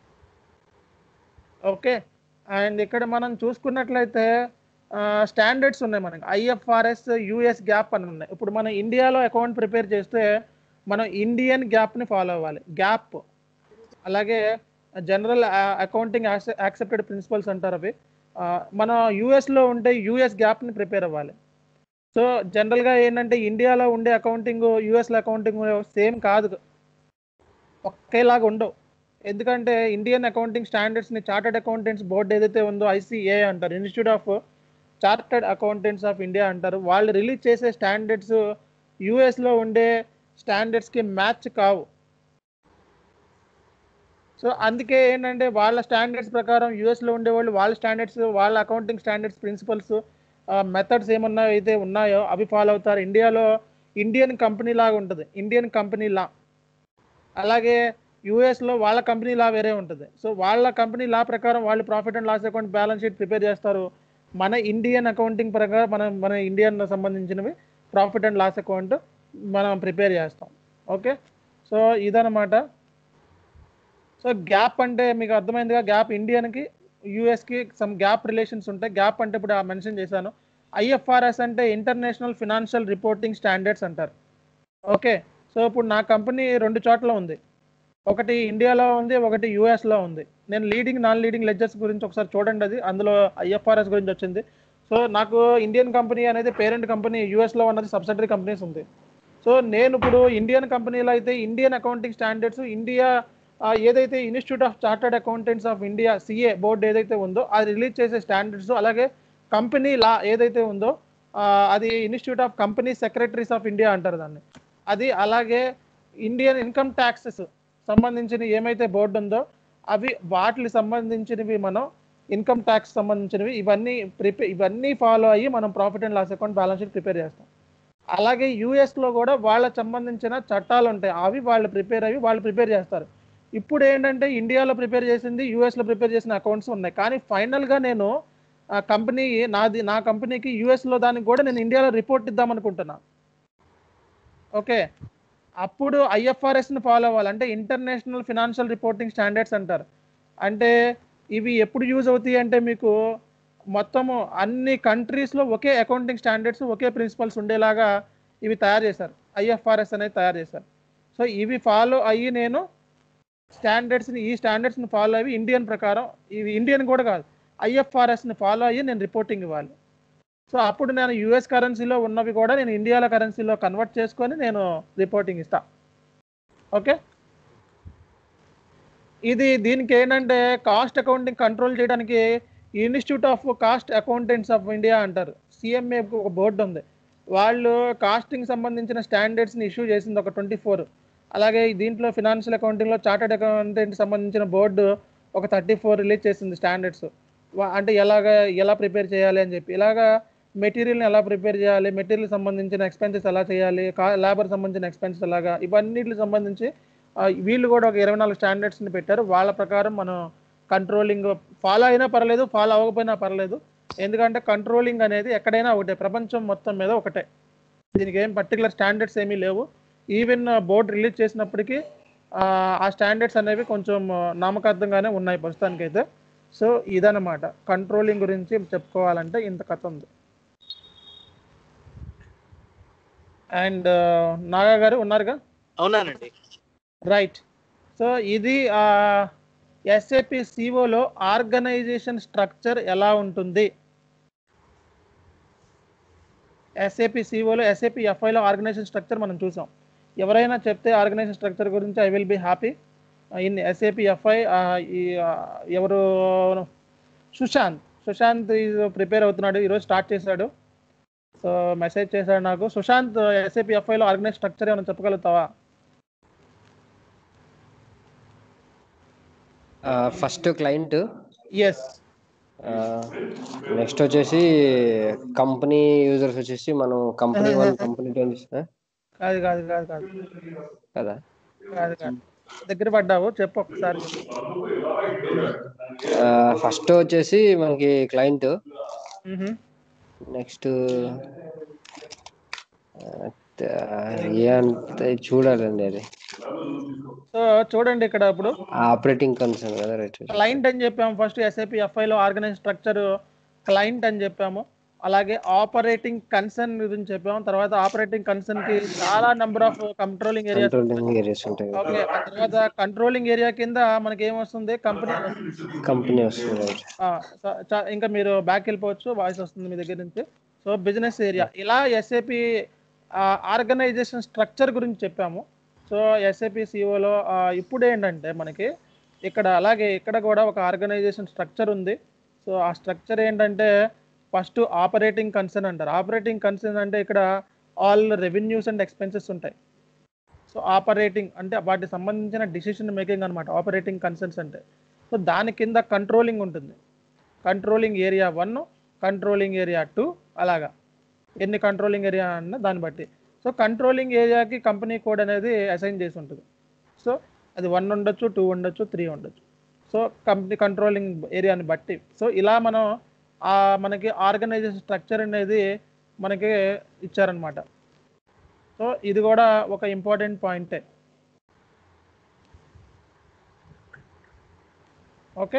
ఓకే అండ్ ఇక్కడ మనం చూసుకున్నట్లయితే స్టాండర్డ్స్ ఉన్నాయి మనకి ఐఎఫ్ఆర్ఎస్ యుఎస్ గ్యాప్ అని ఉన్నాయి ఇప్పుడు మనం ఇండియాలో అకౌంట్ ప్రిపేర్ చేస్తే మనం ఇండియన్ గ్యాప్ని ఫాలో అవ్వాలి గ్యాప్ అలాగే జనరల్ అకౌంటింగ్ యాక్సెప్టెడ్ ప్రిన్సిపల్స్ అంటారు అవి ఆ, మనం యుఎస్లో ఉంటే యుఎస్ గ్యాప్ని ప్రిపేర్ అవ్వాలి సో జనరల్గా ఏంటంటే ఇండియాలో ఉండే అకౌంటింగ్ యుఎస్లో అకౌంటింగ్ సేమ్ కాదు ఒకేలాగా ఉండవు ఎందుకంటే ఇండియన్ అకౌంటింగ్ స్టాండర్డ్స్ని చార్టర్డ్ అకౌంటెంట్స్ బోర్డు ఏదైతే ఉందో ఐసీఏ అంటారు institute of chartered accountants of India అంటారు వాళ్ళు రిలీజ్ చేసే స్టాండర్డ్స్ యుఎస్లో ఉండే స్టాండర్డ్స్కి మ్యాచ్ కావు సో అందుకే ఏంటంటే వాళ్ళ స్టాండర్డ్స్ ప్రకారం యుఎస్లో ఉండేవాళ్ళు వాళ్ళ స్టాండర్డ్స్ వాళ్ళ అకౌంటింగ్ స్టాండర్డ్స్ ప్రిన్సిపల్స్ మెథడ్స్ ఏమన్నా అయితే ఉన్నాయో అవి ఫాలో అవుతారు ఇండియాలో ఇండియన్ కంపెనీ లాగా ఉంటుంది ఇండియన్ కంపెనీ లా అలాగే యుఎస్లో వాళ్ళ కంపెనీ లా వేరే ఉంటుంది సో వాళ్ళ కంపెనీ లా ప్రకారం వాళ్ళు profit and loss account balance sheet prepare చేస్తారు మన ఇండియన్ అకౌంటింగ్ ప్రకారం మనం మన ఇండియన్ సంబంధించినవి ప్రాఫిట్ అండ్ లాస్ అకౌంట్ మనం ప్రిపేర్ చేస్తాం ఓకే సో ఇదనమాట సో గ్యాప్ అంటే మీకు అర్థమైందిగా గ్యాప్ ఇండియన్కి యూఎస్కి సమ్ గ్యాప్ రిలేషన్స్ ఉంటాయి గ్యాప్ అంటే ఇప్పుడు మెన్షన్ చేశాను ఐఎఫ్ఆర్ఎస్ అంటే ఇంటర్నేషనల్ ఫినాన్షియల్ రిపోర్టింగ్ స్టాండర్డ్స్ అంటారు ఓకే సో ఇప్పుడు నా కంపెనీ రెండు చోట్ల ఉంది ఒకటి ఇండియాలో ఉంది ఒకటి యూఎస్లో ఉంది నేను లీడింగ్ నాన్ లీడింగ్ లెజర్స్ గురించి ఒకసారి చూడండి అది అందులో ఐఎఫ్ఆర్ఎస్ గురించి వచ్చింది సో నాకు ఇండియన్ కంపెనీ అనేది పేరెంట్ కంపెనీ యూఎస్లో ఉన్నది సబ్సిడరీ కంపెనీస్ ఉంది సో నేను ఇప్పుడు ఇండియన్ కంపెనీలో అయితే ఇండియన్ అకౌంటింగ్ స్టాండర్డ్స్ ఇండియా ఆ, ఏదైతే institute of chartered accountants of India CA board ఏదైతే ఉందో అది రిలీజ్ చేసే స్టాండర్డ్స్ అలాగే కంపెనీ లా ఏదైతే ఉందో ఆ, అది institute of company secretaries of India అంటారు దాన్ని అది అలాగే ఇండియన్ ఇన్కమ్ ట్యాక్సెస్ సంబంధించిన ఏమైతే బోర్డు ఉందో అవి వాటికి సంబంధించినవి మనం ఇన్కమ్ ట్యాక్స్ సంబంధించినవి ఇవన్నీ ప్రిపేర్ ఇవన్నీ ఫాలో అయ్యి మనం profit and loss account balance sheet prepare చేస్తాం అలాగే యూఎస్లో కూడా వాళ్ళకి సంబంధించిన చట్టాలు ఉంటాయి అవి వాళ్ళు ప్రిపేర్ అయ్యి వాళ్ళు ప్రిపేర్ చేస్తారు ఇప్పుడు ఏంటంటే ఇండియాలో ప్రిపేర్ చేసింది యూఎస్లో ప్రిపేర్ చేసిన అకౌంట్స్ ఉన్నాయి కానీ ఫైనల్గా నేను ఆ కంపెనీ నాది నా కంపెనీకి యూఎస్లో దానికి కూడా నేను ఇండియాలో రిపోర్ట్ ఇద్దాం అనుకుంటున్నా ఓకే అప్పుడు ఐఎఫ్ఆర్ఎస్ని ఫాలో అవ్వాలి అంటే ఇంటర్నేషనల్ ఫినాన్షియల్ రిపోర్టింగ్ స్టాండర్డ్స్ అంటారు అంటే ఇవి ఎప్పుడు యూజ్ అవుతాయి అంటే మీకు మొత్తము అన్ని కంట్రీస్లో ఒకే అకౌంటింగ్ స్టాండర్డ్స్ ఒకే ప్రిన్సిపల్స్ ఉండేలాగా ఇవి తయారు చేశారు ఐఎఫ్ఆర్ఎస్ అనేది తయారు చేశారు సో ఇవి ఫాలో అయ్యి నేను స్టాండర్డ్స్ని ఈ స్టాండర్డ్స్ని ఫాలో అయ్యి ఇండియన్ ప్రకారం ఇవి ఇండియన్ కూడా కాదు ఐఎఫ్ఆర్ఎస్ని ఫాలో అయ్యి నేను రిపోర్టింగ్ ఇవ్వాలి సో అప్పుడు నేను యుఎస్ కరెన్సీలో ఉన్నవి కూడా నేను ఇండియాలో కరెన్సీలో కన్వర్ట్ చేసుకొని నేను రిపోర్టింగ్ ఇస్తా ఓకే ఇది దీనికి ఏంటంటే కాస్ట్ అకౌంటింగ్ కంట్రోల్ చేయడానికి institute of cost accountants of India అంటారు సిఎంఏ ఒక బోర్డు ఉంది వాళ్ళు కాస్టింగ్ సంబంధించిన స్టాండర్డ్స్ని ఇష్యూ చేసింది ఒక ట్వంటీ ఫోర్ అలాగే దీంట్లో ఫినాన్షియల్ అకౌంటింగ్లో చార్టెడ్ అకౌంటెంట్ సంబంధించిన బోర్డు ఒక థర్టీ ఫోర్ రిలీజ్ చేసింది స్టాండర్డ్స్ అంటే ఎలాగ ఎలా ప్రిపేర్ చేయాలి అని చెప్పి ఇలాగా మెటీరియల్ని ఎలా ప్రిపేర్ చేయాలి మెటీరియల్ సంబంధించిన ఎక్స్పెన్సెస్ ఎలా చేయాలి కా లేబర్ సంబంధించిన ఎక్స్పెన్సెస్ ఎలాగా ఇవన్నిటికి సంబంధించి ఆ, వీళ్ళు కూడా ఒక ఇరవై నాలుగు స్టాండర్డ్స్ని పెట్టారు వాళ్ళ ప్రకారం మనం కంట్రోలింగ్ ఫాలో అయినా పర్లేదు ఫాలో అవ్వకపోయినా పర్లేదు ఎందుకంటే కంట్రోలింగ్ అనేది ఎక్కడైనా ఒకటే ప్రపంచం మొత్తం మీద ఒకటే దీనికి ఏం పర్టికులర్ స్టాండర్డ్స్ ఏమీ లేవు ఈవెన్ బోర్డు రిలీజ్ చేసినప్పటికీ ఆ, ఆ స్టాండర్డ్స్ అనేవి కొంచెం నామకార్థంగానే ఉన్నాయి ప్రస్తుతానికైతే సో ఇదన్నమాట కంట్రోలింగ్ గురించి చెప్పుకోవాలంటే ఇంత కథ ఉంది అండ్ నాగా గారు ఉన్నారుగా అవునానండి రైట్ సో ఇది ఎస్ఏపి సిఓలో ఆర్గనైజేషన్ స్ట్రక్చర్ ఎలా ఉంటుంది ఎస్ఏపి సిఓలో ఎస్ఏపి ఎఫ్ఐలో ఆర్గనైజేషన్ స్ట్రక్చర్ మనం చూసాం ఎవరైనా చెప్తే ఆర్గనైజేషన్ స్ట్రక్చర్ గురించి I will be happy in SAP FI ఈ ఆ, ఎవరు సుశాంత్ సుశాంత్ ఈజ్ ప్రిపేర్ అవుతున్నాడు ఈరోజు స్టార్ట్ చేశాడు సో మెసేజ్ చేశాడు నాకు సుశాంత్ ఎస్ఏపి ఎఫ్ఐలో ఆర్గనైజ్ స్ట్రక్చర్ ఏమైనా చెప్పగలుగుతావా ఫస్ట్ క్లయింట్ ఎస్ నెక్స్ట్ వచ్చేసి కంపెనీ యూజర్స్ వచ్చేసి మనం కంపెనీ వన్ కంపెనీ టూ కాదు కాదు కాదు కాదు కదా కాదు కాదు దగ్గర పడ్డావు చెప్పు ఒకసారి ఫస్ట్ వచ్చేసి మనకి క్లయింట్ మ్హూ. నెక్స్ట్ ఏ అంటే చూడాలండి అది సో చూడండి ఇక్కడ ఇప్పుడు ఆపరేటింగ్ కన్సర్న్ కదా రైట్ క్లయింట్ అని చెప్పాము ఫస్ట్ ఎస్ఐపి ఎఫ్ఐలో ఆర్గనైజ్ స్ట్రక్చర్ క్లయింట్ అని చెప్పాము అలాగే ఆపరేటింగ్ కన్సర్న్ గురించి చెప్పాము తర్వాత ఆపరేటింగ్ కన్సర్న్ కి చాలా number of controlling areas controlling areas ఉంటాయి ఓకే ఆ తర్వాత కంట్రోలింగ్ ఏరియా కింద మనకి ఏమొస్తుంది కంపెనీ కంపెనీ వస్తుంది రైట్ ఇంకా మీరు బ్యాక్ వెళ్ళిపోవచ్చు వాయిస్ వస్తుంది మీ దగ్గర నుంచి సో బిజినెస్ ఏరియా ఇలా ఎస్ఏపి ఆర్గనైజేషన్ స్ట్రక్చర్ గురించి చెప్పాము సో ఎస్ఏపి సిఓలో ఇప్పుడు ఏంటంటే మనకి ఇక్కడ అలాగే ఇక్కడ కూడా ఒక ఆర్గనైజేషన్ స్ట్రక్చర్ ఉంది సో ఆ స్ట్రక్చర్ ఏంటంటే ఫస్ట్ ఆపరేటింగ్ కన్సర్న్ అంటారు ఆపరేటింగ్ కన్సర్న్ అంటే ఇక్కడ ఆల్ రెవెన్యూస్ అండ్ ఎక్స్పెన్సెస్ ఉంటాయి సో ఆపరేటింగ్ అంటే వాటికి సంబంధించిన డిసిషన్ మేకింగ్ అనమాట ఆపరేటింగ్ కన్సర్న్స్ అంటే సో దాని కింద కంట్రోలింగ్ ఉంటుంది controlling area one controlling area two అలాగా ఎన్ని కంట్రోలింగ్ ఏరియా అన్న దాన్ని బట్టి సో కంట్రోలింగ్ ఏరియాకి కంపెనీ కోడ్ అనేది అసైన్ చేసి ఉంటుంది సో అది వన్ ఉండొచ్చు టూ ఉండొచ్చు త్రీ ఉండొచ్చు సో కంపెనీ కంట్రోలింగ్ ఏరియాని బట్టి సో ఇలా మనం ఆ మనకి ఆర్గనైజేషన్ స్ట్రక్చర్ అనేది మనకి ఇచ్చారనమాట సో ఇది కూడా ఒక ఇంపార్టెంట్ పాయింటే okay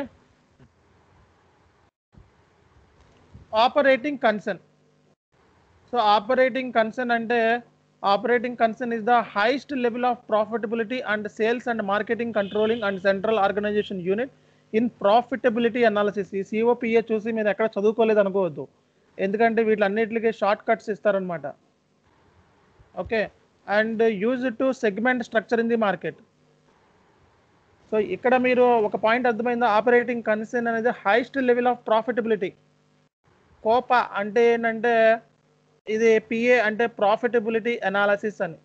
operating concern so operating concern అంటే operating concern is the highest level of profitability and sales and marketing controlling and central organization unit in profitability analysis ఈ సిఓపిఏ చూసి మీరు ఎక్కడ చదువుకోలేదు అనుకోవద్దు ఎందుకంటే వీటిలన్నిటికీ షార్ట్ కట్స్ ఇస్తారనమాట okay and use to segment structure in the market so ఇక్కడ మీరు ఒక పాయింట్ అర్థమైందా ఆపరేటింగ్ కన్సర్న్ అనేది highest level of profitability COPA అంటే ఏంటంటే ఇది పిఏ అంటే ప్రాఫిటబిలిటీ అనాలసిస్ అని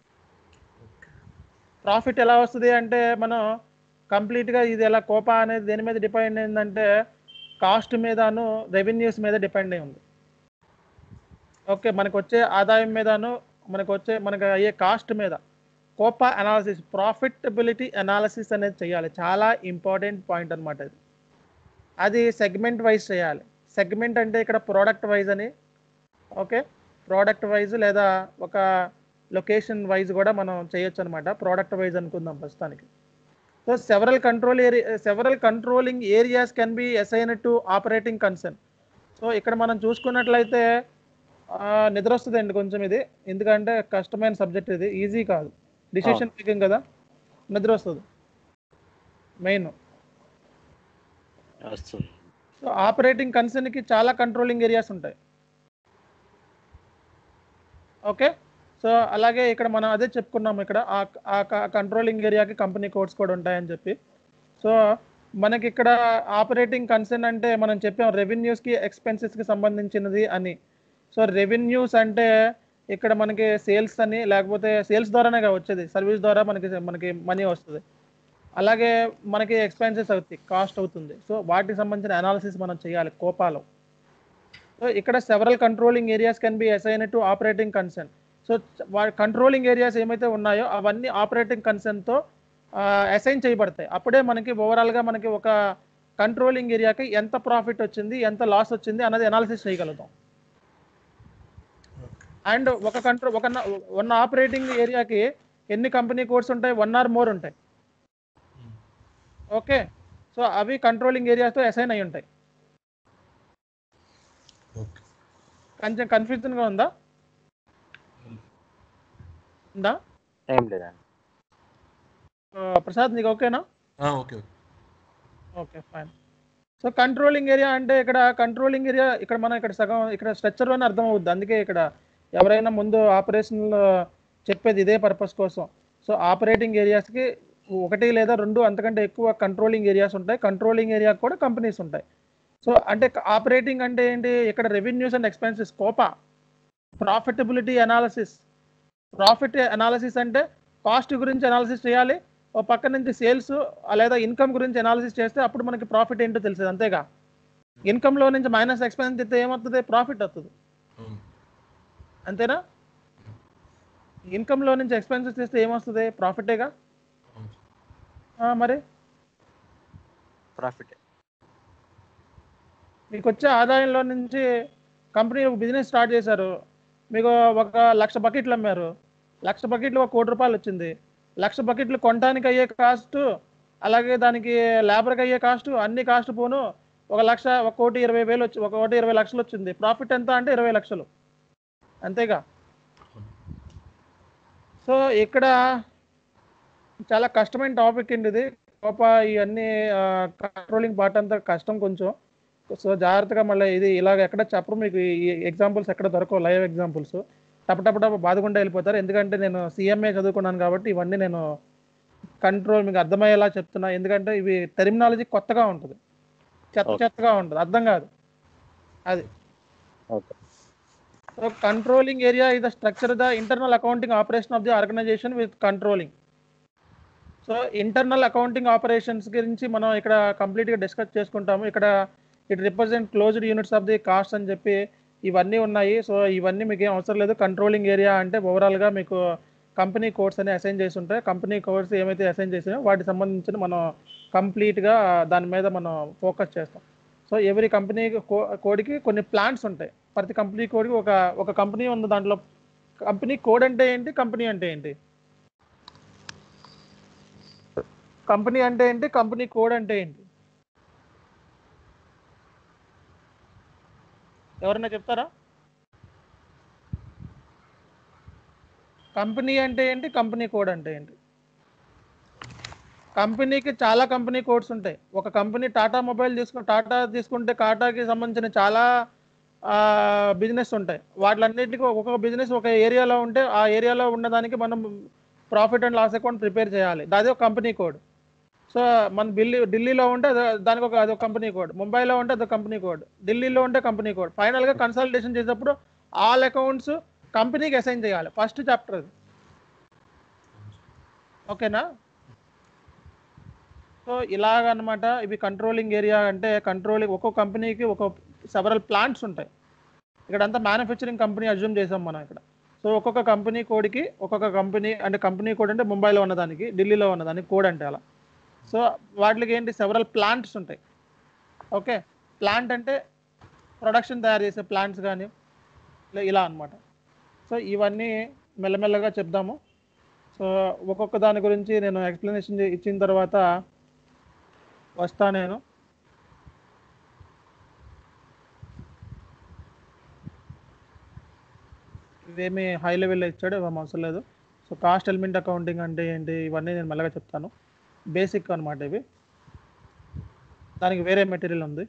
ప్రాఫిట్ ఎలా వస్తుంది అంటే మనం కంప్లీట్గా ఇది ఎలా కోపా అనేది దేని మీద డిపెండ్ అయిందంటే కాస్ట్ మీదను రెవెన్యూస్ మీద డిపెండ్ అయి ఉంది ఓకే మనకు వచ్చే ఆదాయం మీదను మనకు వచ్చే మనకు అయ్యే కాస్ట్ మీద కోపా అనాలసిస్ ప్రాఫిటబిలిటీ అనాలసిస్ అనేది చేయాలి చాలా ఇంపార్టెంట్ పాయింట్ అనమాట ఇది అది సెగ్మెంట్ వైజ్ చేయాలి సెగ్మెంట్ అంటే ఇక్కడ ప్రోడక్ట్ వైజ్ అని ఓకే ప్రోడక్ట్ వైజ్ లేదా ఒక లొకేషన్ వైజ్ కూడా మనం చేయొచ్చు అనమాట ప్రోడక్ట్ వైజ్ అనుకుందాం ప్రస్తుతానికి so several control area several controlling areas can be assign to operating concern so ఇక్కడ మనం చూసుకున్నట్లయితే ఆ, నిద్ర వస్తుందండి కొంచెం ఇది ఎందుకంటే కష్టమైన సబ్జెక్ట్ ఇది ఈజీ కాదు డిసిషన్ మేకింగ్ కదా నిద్ర వస్తుంది మెయిన్ వస్తుంది సో ఆపరేటింగ్ కన్సర్న్కి చాలా కంట్రోలింగ్ ఏరియాస్ ఉంటాయి ఓకే సో అలాగే ఇక్కడ మనం అదే చెప్పుకున్నాం ఇక్కడ ఆ కంట్రోలింగ్ ఏరియాకి కంపెనీ కోడ్స్ కూడా ఉంటాయని చెప్పి సో మనకి ఇక్కడ ఆపరేటింగ్ కన్సర్న్ అంటే మనం చెప్పాం రెవెన్యూస్కి ఎక్స్పెన్సెస్కి సంబంధించినది అని సో రెవెన్యూస్ అంటే ఇక్కడ మనకి సేల్స్ అని లేకపోతే సేల్స్ ద్వారానే కదా వచ్చేది సర్వీస్ ద్వారా మనకి మనకి మనీ వస్తుంది అలాగే మనకి ఎక్స్పెన్సెస్ అవుతాయి కాస్ట్ అవుతుంది సో వాటికి సంబంధించిన అనాలిసిస్ మనం చేయాలి కోపాలో సో ఇక్కడ several controlling areas can be assign to operating concern so controlling areas ఏమైతే ఉన్నాయో అవన్నీ ఆపరేటింగ్ కన్సర్న్తో అసైన్ చేయబడతాయి అప్పుడే మనకి ఓవరాల్గా మనకి ఒక కంట్రోలింగ్ ఏరియాకి ఎంత ప్రాఫిట్ వచ్చింది ఎంత లాస్ వచ్చింది అన్నది అనాలిసిస్ చేయగలుగుతాం అండ్ ఒక కంట్రో ఒక వన్ ఆపరేటింగ్ ఏరియాకి ఎన్ని కంపెనీ కోడ్స్ ఉంటాయి వన్ ఆర్ మోర్ ఉంటాయి ఓకే సో అవి కంట్రోలింగ్ ఏరియాస్తో అసైన్ అయి ఉంటాయి ఓకే కొంచెం కన్ఫ్యూజన్గా ఉందా ఉందా ఏం లేదండి ఆ, ప్రసాద్ నీకు ఓకేనా okay okay okay fine so controlling area అంటే ఇక్కడ కంట్రోలింగ్ ఏరియా ఇక్కడ మనం ఇక్కడ సగం ఇక్కడ స్ట్రక్చర్ అని అర్థం అవుద్ది అందుకే ఇక్కడ ఎవరైనా ముందు ఆపరేషన్ చెప్పేది ఇదే పర్పస్ కోసం సో ఆపరేటింగ్ ఏరియాస్కి ఒకటి లేదా రెండు అంతకంటే ఎక్కువ కంట్రోలింగ్ ఏరియాస్ ఉంటాయి కంట్రోలింగ్ ఏరియా కూడా కంపెనీస్ ఉంటాయి సో అంటే ఆపరేటింగ్ అంటే ఏంటి ఇక్కడ revenues and expenses COPA profitability analysis profit analysis అంటే కాస్ట్ గురించి అనాలిసిస్ చేయాలి ఓ పక్క నుంచి సేల్స్ లేదా ఇన్కమ్ గురించి అనాలిసిస్ చేస్తే అప్పుడు మనకి ప్రాఫిట్ ఏంటో తెలిసేది అంతేగా ఇన్కమ్లో నుంచి మైనస్ ఎక్స్పెన్స్ అయితే ఏమవుతుంది ప్రాఫిట్ వస్తుంది అంతేనా ఇన్కమ్లో నుంచి ఎక్స్పెన్సెస్ చేస్తే ఏమొస్తుంది ప్రాఫిటేగా ఆ, మరి ప్రాఫిట్ మీకు వచ్చే ఆదాయంలో నుంచి కంపెనీ ఒక బిజినెస్ స్టార్ట్ చేశారు మీకు ఒక లక్ష బకెట్లు అమ్మారు లక్ష బకెట్లు ఒక కోటి రూపాయలు వచ్చింది లక్ష బకెట్లు కొనడానికి అయ్యే కాస్ట్ అలాగే దానికి లేబర్కి అయ్యే కాస్ట్ అన్ని కాస్ట్ పోను ఒక లక్ష ఒక కోటి ఇరవై వేలు వచ్చి ఒక కోటి ఇరవై లక్షలు వచ్చింది ప్రాఫిట్ ఎంత అంటే ఇరవై లక్షలు అంతేగా సో ఇక్కడ చాలా కష్టమైన టాపిక్ అండి ఇది గొప్ప ఇవన్నీ కంట్రోలింగ్ పార్ట్ అంతా కష్టం కొంచెం సో జాగ్రత్తగా మళ్ళీ ఇది ఇలాగ ఎక్కడ చెప్పరు మీకు ఈ ఎగ్జాంపుల్స్ ఎక్కడ దొరకవు లైవ్ ఎగ్జాంపుల్స్ టప టప టప బాధకుండా వెళ్ళిపోతారు ఎందుకంటే నేను సిఎంఏ చదువుకున్నాను కాబట్టి ఇవన్నీ నేను కంట్రోల్ మీకు అర్థమయ్యేలా చెప్తున్నా ఎందుకంటే ఇవి టెర్మినాలజీ కొత్తగా ఉంటుంది చెత్త Okay. చెత్తగా ఉంటుంది అర్థం కాదు అది okay so controlling area is the structure the internal accounting operation of the organization with controlling so internal accounting operations గురించి మనం ఇక్కడ కంప్లీట్గా డిస్కస్ చేసుకుంటాము ఇక్కడ it represent closed units of the cost అని చెప్పి ఇవన్నీ ఉన్నాయి సో ఇవన్నీ మీకు ఏం అవసరం లేదు కంట్రోలింగ్ ఏరియా అంటే ఓవరాల్గా మీకు కంపెనీ కోడ్స్ అని అసైన్ చేసి ఉంటాయి కంపెనీ కోడ్స్ ఏమైతే అసైన్ చేసినాయో వాటికి సంబంధించిన మనం కంప్లీట్గా దాని మీద మనం ఫోకస్ చేస్తాం సో ఎవరి కంపెనీ కోడ్కి కొన్ని ప్లాన్స్ ఉంటాయి ప్రతి కంపెనీ కోడ్కి ఒక ఒక కంపెనీ ఉంది దాంట్లో కంపెనీ కోడ్ అంటే ఏంటి కంపెనీ అంటే ఏంటి కంపెనీ అంటే ఏంటి కంపెనీ కోడ్ అంటే ఏంటి ఎవరైనా చెప్తారా కంపెనీ అంటే ఏంటి కంపెనీ కోడ్ అంటే ఏంటి కంపెనీకి చాలా కంపెనీ కోడ్స్ ఉంటాయి ఒక కంపెనీ టాటా మొబైల్ తీసుకు టాటా తీసుకుంటే టాటాకి సంబంధించిన చాలా బిజినెస్ ఉంటాయి వాటిలన్నిటికీ ఒక్కొక్క బిజినెస్ ఒక ఏరియాలో ఉంటే ఆ ఏరియాలో ఉన్నదానికి మనం profit and loss account prepare చేయాలి అది ఒక కంపెనీ కోడ్ సో మన ఢిల్లీ ఢిల్లీలో ఉంటే అదో- దానికి ఒక అదొక కంపెనీ కోడ్ ముంబైలో ఉంటే అదొక కంపెనీ కోడ్ ఢిల్లీలో ఉంటే కంపెనీ కోడ్ ఫైనల్గా కన్సల్టేషన్ చేసేటప్పుడు ఆల్ అకౌంట్స్ కంపెనీకి అసైన్ చేయాలి ఫస్ట్ చాప్టర్ అది ఓకేనా సో ఇలాగనమాట ఇవి కంట్రోలింగ్ ఏరియా అంటే కంట్రోలింగ్ ఒక్కొక్క కంపెనీకి ఒక సెవరల్ ప్లాంట్స్ ఉంటాయి ఇక్కడ అంతా మ్యానుఫ్యాక్చరింగ్ కంపెనీ అజ్యూమ్ చేసాం మనం ఇక్కడ సో ఒక్కొక్క కంపెనీ కోడ్కి ఒక్కొక్క కంపెనీ అంటే కంపెనీ కోడ్ అంటే ముంబైలో ఉన్నదానికి ఢిల్లీలో ఉన్నదానికి కోడ్ అంటే అలా సో వాటికి ఏంటి సెవరల్ ప్లాంట్స్ ఉంటాయి ఓకే ప్లాంట్ అంటే ప్రొడక్షన్ తయారు చేసే ప్లాంట్స్ కానీ ఇలా- ఇలా అన్నమాట సో ఇవన్నీ మెల్లమెల్లగా చెప్దాము సో ఒక్కొక్క దాని గురించి నేను ఎక్స్ప్లెనేషన్ ఇచ్చిన తర్వాత వస్తా నేను ఇవేమి హై లెవెల్లో ఇచ్చాడు ఇవేం అవసరం లేదు సో కాస్ట్ ఎలిమెంట్ అకౌంటింగ్ అంటే ఏంటి ఇవన్నీ నేను మెల్లగా చెప్తాను బేసిక్ అనమాట ఇవి దానికి వేరే మెటీరియల్ ఉంది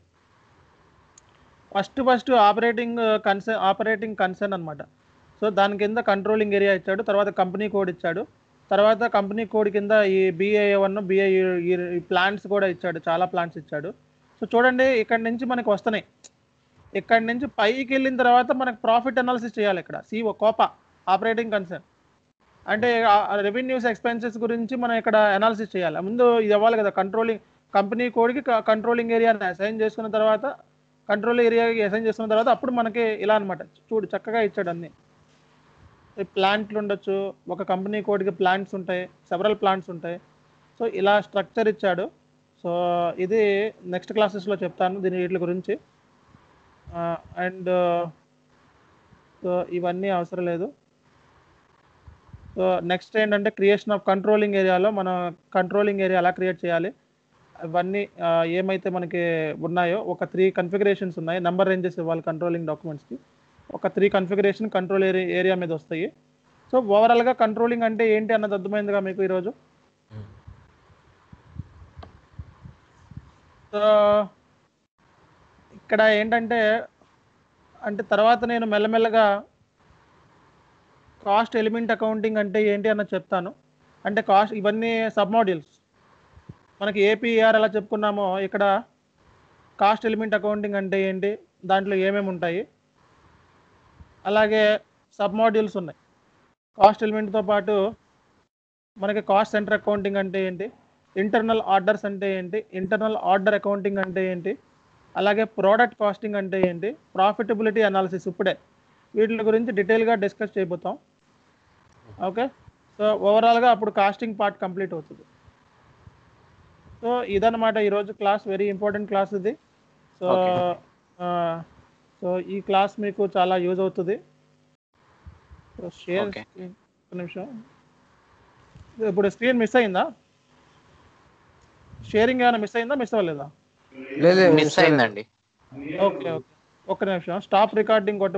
first first operating concern operating concern అనమాట సో దాని కింద కంట్రోలింగ్ ఏరియా ఇచ్చాడు తర్వాత కంపెనీ కోడ్ ఇచ్చాడు తర్వాత కంపెనీ కోడ్ కింద ఈ బిఏ వన్ బిఏ ఈ ప్లాంట్స్ కూడా ఇచ్చాడు చాలా ప్లాంట్స్ ఇచ్చాడు సో చూడండి ఇక్కడ నుంచి మనకు వస్తున్నాయి ఇక్కడ నుంచి పైకి వెళ్ళిన తర్వాత మనకు ప్రాఫిట్ అనాలిసిస్ చేయాలి ఇక్కడ సిఓ కోపా ఆపరేటింగ్ కన్సర్న్ అంటే రెవెన్యూస్ ఎక్స్పెన్సెస్ గురించి మనం ఇక్కడ అనాలిసిస్ చేయాలి ముందు ఇది అవ్వాలి కదా కంట్రోలింగ్ కంపెనీ కోడ్కి కంట్రోలింగ్ ఏరియాని అసైన్ చేసుకున్న తర్వాత కంట్రోల్ ఏరియాకి అసైన్ చేసుకున్న తర్వాత అప్పుడు మనకి ఇలా అన్నమాట చూడు చక్కగా ఇచ్చాడు అన్ని ప్లాంట్లు ఉండొచ్చు ఒక కంపెనీ కోడ్కి ప్లాంట్స్ ఉంటాయి సెవరల్ ప్లాంట్స్ ఉంటాయి సో ఇలా స్ట్రక్చర్ ఇచ్చాడు సో ఇది నెక్స్ట్ క్లాసెస్లో చెప్తాను దీని వీటి గురించి అండ్ సో ఇవన్నీ అవసరం లేదు సో నెక్స్ట్ ఏంటంటే క్రియేషన్ ఆఫ్ కంట్రోలింగ్ ఏరియాలో మనం కంట్రోలింగ్ ఏరియా ఎలా క్రియేట్ చేయాలి అవన్నీ ఆ, ఏమైతే మనకి ఉన్నాయో ఒక త్రీ కన్ఫిగరేషన్స్ ఉన్నాయి నెంబర్ రేంజెస్ ఇవ్వాలి కంట్రోలింగ్ డాక్యుమెంట్స్కి ఒక three configuration control area area మీద వస్తాయి సో ఓవరాల్గా కంట్రోలింగ్ అంటే ఏంటి అన్నది అర్థమైందిగా మీకు ఈరోజు సో ఇక్కడ ఏంటంటే అంటే తర్వాత నేను మెల్లమెల్లగా కాస్ట్ ఎలిమెంట్ అకౌంటింగ్ అంటే ఏంటి అన్న చెప్తాను అంటే కాస్ట్ ఇవన్నీ సబ్ మాడ్యూల్స్ మనకి ఏపీఆర్ ఎలా చెప్పుకున్నామో ఇక్కడ కాస్ట్ ఎలిమెంట్ అకౌంటింగ్ అంటే ఏంటి దాంట్లో ఏమేమి ఉంటాయి అలాగే సబ్ మాడ్యూల్స్ ఉన్నాయి కాస్ట్ ఎలిమెంట్తో పాటు మనకి కాస్ట్ సెంటర్ అకౌంటింగ్ అంటే ఏంటి ఇంటర్నల్ ఆర్డర్స్ అంటే ఏంటి ఇంటర్నల్ ఆర్డర్ అకౌంటింగ్ అంటే ఏంటి అలాగే ప్రోడక్ట్ కాస్టింగ్ అంటే ఏంటి ప్రాఫిటబిలిటీ అనాలిసిస్ ఇప్పుడే వీటి గురించి డీటెయిల్గా డిస్కస్ చేయబోతాం ఓకే సో ఓవరాల్గా అప్పుడు కాస్టింగ్ పార్ట్ కంప్లీట్ అవుతుంది సో ఇదన్నమాట ఈరోజు క్లాస్ వెరీ ఇంపార్టెంట్ క్లాస్ ఇది సో Okay. సో ఈ క్లాస్ మీకు చాలా యూజ్ అవుతుంది సో షేర్ Okay. ఒక నిమిషం ఇప్పుడు స్క్రీన్ మిస్ అయిందా షేరింగ్ ఏమైనా మిస్ అయిందా మిస్ అవ్వలేదా లేదు మిస్ అయిందండి ఓకే ఓకే ఒక్క నిమిషం స్టాప్ రికార్డింగ్ కొట్ట